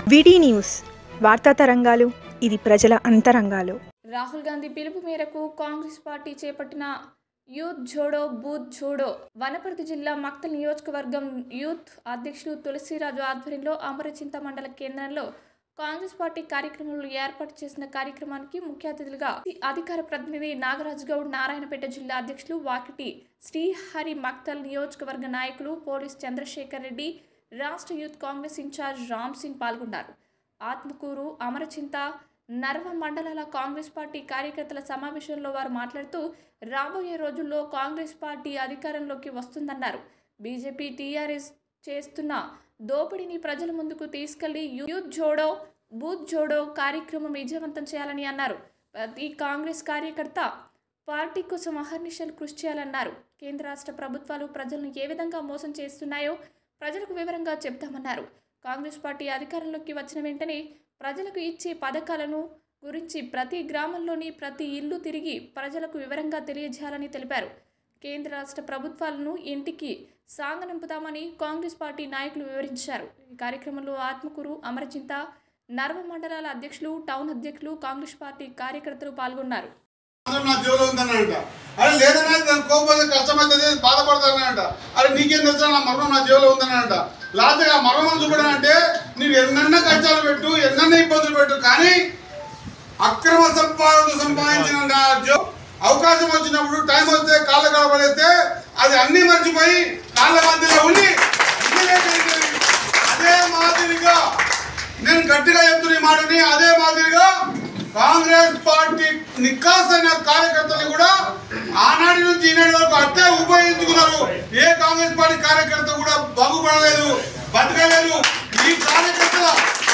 విడి న్యూస్ వార్తా తరంగాలు ఇది ప్రజల అంతరంగాలు రాహుల్ గాంధీ పిలుపు మేరకు కాంగ్రెస్ పార్టీ చేపట్టిన యూత్ జోడో బూత్ జోడో వనపర్తి జిల్లా మక్తల్ నియోజకవర్గం యూత్ అధ్యక్షులు తులసిరాజు ఆధ్వర్యంలో అమరచింత మండల కేంద్రంలో కాంగ్రెస్ పార్టీ కార్యక్రమంలో ఏర్పాటు చేసిన కార్యక్రమానికి ముఖ్య అతిథులుగా అధికార ప్రతినిధి నాగరాజు గౌడ్ నారాయణపేట జిల్లా అధ్యక్షులు వాకిటి శ్రీహరి మక్తల్ నియోజకవర్గ నాయకులు పోలీస్ చంద్రశేఖర్ రెడ్డి రాష్ట్ర youth Congress incharge Ram Singh పాల్గొన్నారు ఆత్మకూరు అమరచింత నర్వ మండలాల కాంగ్రెస్ పార్టీ కార్యకర్తల సమావేశంలో వారు మాట్లాడుతూ రాబోయే రోజుల్లో కాంగ్రెస్ పార్టీ అధికారంలోకి వస్తుందన్నారు బీజేపీ టీఆర్ఎస్ చేస్తున్న దోపిడీని ప్రజల ముందుకు తీసుకెళ్లి యూత్ జోడో బూత్ జోడో కార్యక్రమం విజయవంతం చేయాలని అన్నారు ప్రతి కాంగ్రెస్ కార్యకర్త పార్టీ కోసం అహర్నిశలు కృషి చేయాలన్నారు కేంద్ర రాష్ట్ర ప్రభుత్వాలు ప్రజలను ఏ విధంగా మోసం చేస్తున్నాయో ప్రజలకు వివరంగా చెప్తామన్నారు కాంగ్రెస్ పార్టీ అధికారంలోకి వచ్చిన వెంటనే ప్రజలకు ఇచ్చే పథకాలను గురించి ప్రతి గ్రామంలోని ప్రతి ఇల్లు తిరిగి ప్రజలకు వివరంగా తెలియజేయాలని తెలిపారు కేంద్ర రాష్ట్ర ప్రభుత్వాలను ఇంటికి సాగనంపుతామని కాంగ్రెస్ పార్టీ నాయకులు వివరించారు ఈ కార్యక్రమంలో ఆత్మకూరు అమరచింత నర్వ మండలాల అధ్యక్షులు టౌన్ అధ్యక్షులు కాంగ్రెస్ పార్టీ కార్యకర్తలు పాల్గొన్నారు అందరూ నా జోలో ఉందన్నాడంట అరే లేదన్నా దాని కోపం కష్టమైతుంది బాధపడతానంట అరే నీకేం తెలుసా నా మరణం నా జేబులో ఉందన్నాడంట లాస్ట్ ఆ మరణం చూపడానంటే నువ్వు ఎన్నెన్న కష్టాలు పెట్టు ఎన్నెన్న ఇబ్బందులు పెట్టు కానీ అక్రమ సంపాదన సంపాదించిన నా జో అవకాశం వచ్చినప్పుడు టైం వస్తే కాళ్ళ కలబడేస్తే అది అన్ని మర్చిపోయి కాళ్ళ మధ్యలో ఉండి ఇదే జరిగింది. అదే మాదిరిగా నేను గట్టిగా చెప్తున్న ఈ మాటని అదే మాదిరిగా కాంగ్రెస్ పార్టీ నిక్కాసైన కార్యకర్తలు కూడా ఆనాటి నుంచి ఈనాటి వరకు అట్టే ఉపయోగించుకున్నారు ఏ కాంగ్రెస్ పార్టీ కార్యకర్త కూడా బాగుపడలేదు బతకలేదు ఈ కార్యకర్తల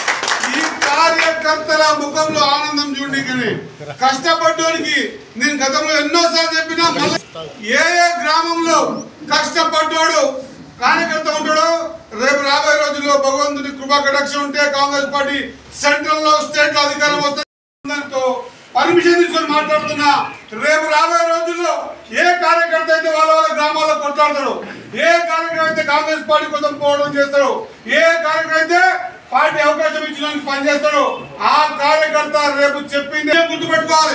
ఈ కార్యకర్తల ముఖంలో ఆనందం చూడండి కానీ కష్టపడ్డోనికి నేను గతంలో ఎన్నోసార్లు చెప్పినా మళ్ళీ ఏ ఏ గ్రామంలో కష్టపడ్డాడు కార్యకర్త ఉంటాడో రేపు రాబోయే రోజుల్లో భగవంతుని కృపా కటాక్ష ఉంటే కాంగ్రెస్ పార్టీ సెంట్రల్ లో స్టేట్ లో అధికారం వస్తుంది దాంతో పర్మిషన్ తీసుకొని మాట్లాడుతున్నా రేపు రాబోయే రోజుల్లో ఏ కార్యకర్త అయితే వాళ్ళ వాళ్ళ గ్రామాల్లో కొట్లాడతాడు ఏ కార్యకర్త అయితే కాంగ్రెస్ పార్టీ కోసం పోవడం చేస్తాడు ఏ కార్యకర్త అయితే పార్టీ అవకాశం ఇచ్చిన పనిచేస్తాడు ఆ కార్యకర్త రేపు చెప్పింది గుర్తుపెట్టుకోవాలి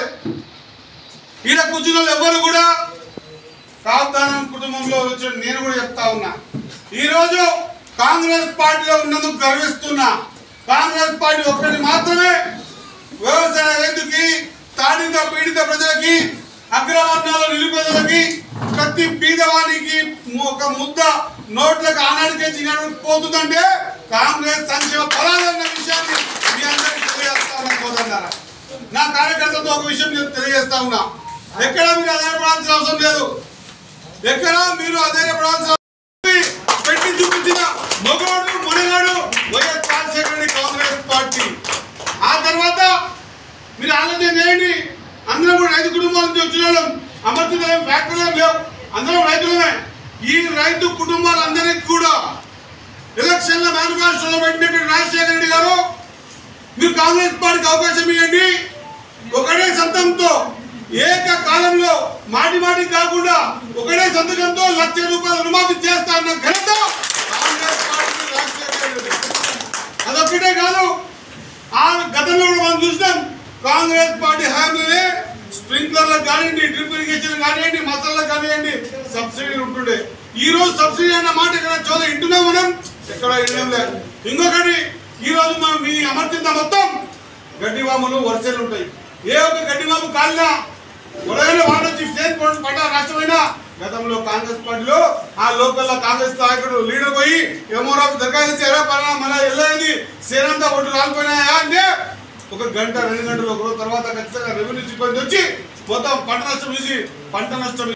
ఈడ కూర్చున్న వాళ్ళు ఎవరు కూడా కాగ్దానం కుటుంబంలో వచ్చిన నేను కూడా చెప్తా ఉన్నా ఈరోజు కాంగ్రెస్ పార్టీలో ఉన్నందుకు గర్విస్తున్నా కాంగ్రెస్ పార్టీ ఒక్కటి మాత్రమే వ్యవసాయ రైతుకి తాడిత పీడిత ప్రజలకి అగ్రవర్ణాల నిరుపేదలకి ప్రతి పీదవానికి ఒక ముద్ద నోట్లకు ఆనాడికే చిన్నప్పుడు పోతుందంటే కాంగ్రెస్ సంక్షేమ ఫలాలన్న విషయాన్ని మీ అందరికీ తెలియజేస్తా ఉన్నా సోదరులారా. నా కార్యకర్తలతో ఒక విషయం నేను తెలియజేస్తా ఉన్నా ఎక్కడ మీరు ఆధారపడాల్సిన అవసరం లేదు ఎక్కడ మీరు ఆధారపడాల్సిన అవసరం లేదు. పెట్టి చూపించిన మగవాడు మునగాడు YS Rajasekhara Reddy Congress party ఆ తర్వాత మీరు ఆలోచన చేయండి అందరం కూడా రైతు కుటుంబాల నుంచి వచ్చిన వాళ్ళం అమర్చితలేం ఫ్యాక్టరీలు లేవు అందరం రైతులమే ఈ రైతు కుటుంబాలందరికీ కూడా ఎలక్షన్ల మేనిఫెస్టోలో పెట్టినటువంటి రాజశేఖర రెడ్డి గారు మీరు కాంగ్రెస్ పార్టీకి అవకాశం ఇవ్వండి ఒకటే సంతంతో ఏక కాలంలో మాటి మాటి కాకుండా ఒకటే సంతకంతో లక్ష రూపాయలు రుణమాఫీ చేస్తా అన్న ఘనత కాంగ్రెస్ పార్టీ రాజశేఖర రెడ్డి అదొక్కటే కాదు ఆ గతంలో కూడా మనం చూసినాం కాంగ్రెస్ పార్టీ హామీలే స్ప్రింక్లర్లకు కానివ్వండి డ్రిప్ ఇరిగేషన్ కానివ్వండి మసాలా కానివ్వండి సబ్సిడీ ఉంటుండే ఈ రోజు సబ్సిడీ అన్న మాట ఇక్కడ చోద ఇంటున్నాం మనం ఎక్కడ ఇంటం లేదు ఇంకొకటి ఈ రోజు మనం మీ అమర్చింత మొత్తం గడ్డివాములు వరుసలు ఉంటాయి ఏ ఒక్క గడ్డివాము కాలినా ఉదయం వాడు వచ్చి స్టేట్ బోర్డు పడ్డ రాష్ట్రమైనా గతంలో కాంగ్రెస్ పార్టీలో ఆ లోకల్ కాంగ్రెస్ నాయకుడు లీడర్ పోయి ఏమోరాపు దరఖాస్తు చేశారా పలానా మళ్ళీ వెళ్ళేది సేనంతా ఓట్లు రాలిపోయినాయా అంటే ఒక గంట రెండు గంటలు ఒక రోజు తర్వాత ఖచ్చితంగా రెవెన్యూ సిబ్బంది వచ్చి మొత్తం పంట నష్టం చూసి పంట నష్టం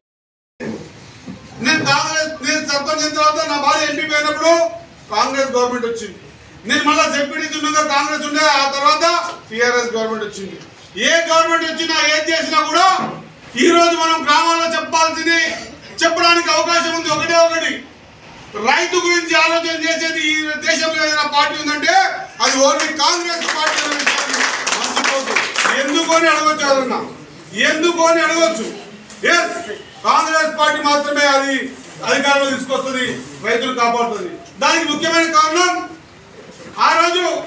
నేను కాంగ్రెస్ నేను సర్పంచ్ అయిన తర్వాత నా భార్య ఎంపీ అయినప్పుడు కాంగ్రెస్ గవర్నమెంట్ వచ్చింది నేను మళ్ళీ జెడ్పీటీసీ ఉండగా కాంగ్రెస్ ఉండే ఆ తర్వాత టిఆర్ఎస్ గవర్నమెంట్ వచ్చింది ఏ గవర్నమెంట్ వచ్చినా ఏం చేసినా కూడా ఈ రోజు మనం గ్రామాల్లో చెప్పాల్సింది చెప్పడానికి అవకాశం ఉంది ఒకటే ఒకటి రైతు గురించి ఆలోచన చేసేది ఈ దేశంలో ఏదైనా పార్టీ ఉందంటే అది ఓన్లీ కాంగ్రెస్ పార్టీ అనే విషయాన్ని మర్చిపోద్దు. ఎందుకు అని అడగచ్చు ఎవరన్నా ఎందుకు అని అడగచ్చు ఎస్ కాంగ్రెస్ పార్టీ మాత్రమే అది అధికారంలో తీసుకొస్తుంది రైతులు కాపాడుతుంది దానికి ముఖ్యమైన కారణం ఆ రోజు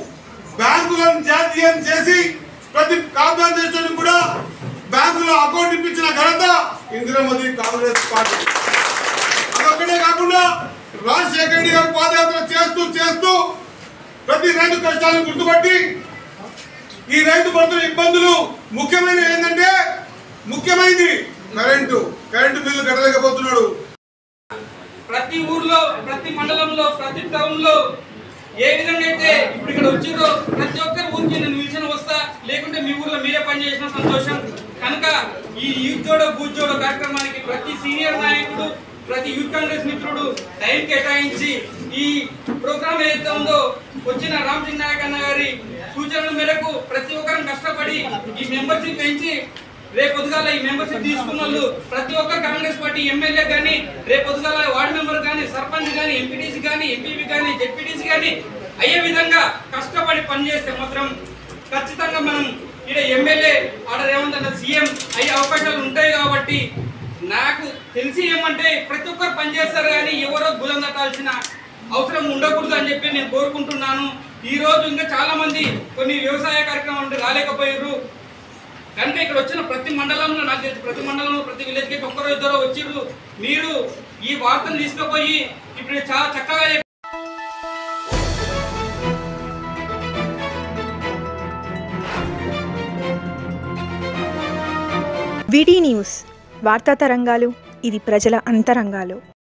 బ్యాంకులను జాతీయం చేసి ప్రతి కార్పొరేషన్ కూడా బ్యాంకులో అకౌంట్ ఇప్పించిన ఘనత ఇందిరామోదీ కాంగ్రెస్ పార్టీ అదొక్కటే కాకుండా రాజశేఖర రెడ్డి గారు పాదయాత్ర చేస్తూ చేస్తూ ప్రతి రైతు కష్టాలను గుర్తుపట్టి ఈ రైతు పడుతున్న ఇబ్బందులు ముఖ్యమైనవి ఏంటంటే ముఖ్యమైనది కరెంటు కరెంటు బిల్లు కట్టలేకపోతున్నాడు ప్రతి ఊర్లో ప్రతి మండలంలో ప్రతి టౌన్ లో ఏ విధంగా అయితే ఇప్పుడు ఇక్కడ వచ్చిందో ప్రతి ఒక్కరి ఊరికి నేను నిలిచిన వస్తా లేకుంటే మీ ఊర్లో మీరే పనిచేసిన సంతోషం కనుక ఈ యూత్ జోడో బూత్ జోడో కార్యక్రమానికి ప్రతి సీనియర్ నాయకుడు ప్రతి యూత్ కాంగ్రెస్ మిత్రుడు టైం కేటాయించి ఈ ప్రోగ్రామ్ ఏదైతే ఉందో వచ్చిన రామ్ సింగ్ నాయక్ అన్న గారి సూచనల మేరకు ప్రతి ఒక్కరం కష్టపడి ఈ మెంబర్షిప్ పెంచి రేపు పొద్దుగాల ఈ మెంబర్షిప్ తీసుకున్న వాళ్ళు ప్రతి ఒక్క కాంగ్రెస్ పార్టీ ఎమ్మెల్యే కానీ రేపు పొద్దుగాల వార్డు మెంబర్ కానీ సర్పంచ్ కానీ ఎంపీటీసీ కానీ ఎంపీపీ కానీ జెడ్పీటీసీ కానీ అయ్యే విధంగా కష్టపడి పనిచేస్తే మాత్రం ఖచ్చితంగా మనం ఇక్కడ ఎమ్మెల్యే ఆడ రేవంత్ అన్న సీఎం అయ్యే అవకాశాలు ఉంటాయి కాబట్టి నాకు తెలిసి ఏమంటే ప్రతి ఒక్కరు పనిచేస్తారు కానీ ఎవరో భుజం తట్టాల్సిన అవసరం ఉండకూడదు అని చెప్పి నేను కోరుకుంటున్నాను ఈ రోజు ఇంకా చాలా మంది కొన్ని వ్యవసాయ కార్యక్రమాలు ఉంటే రాలేకపోయారు కనుక ఇక్కడ వచ్చిన ప్రతి మండలంలో నాకు తెలిసి ప్రతి మండలంలో ప్రతి విలేజ్కి ఒక్కరో ఇద్దరు వచ్చిర్రు మీరు ఈ వార్తను తీసుకుపోయి ఇప్పుడు చాలా చక్కగా చెప్పారు. విడి న్యూస్ వార్తా తరంగాలు ఇది ప్రజల అంతరంగాలు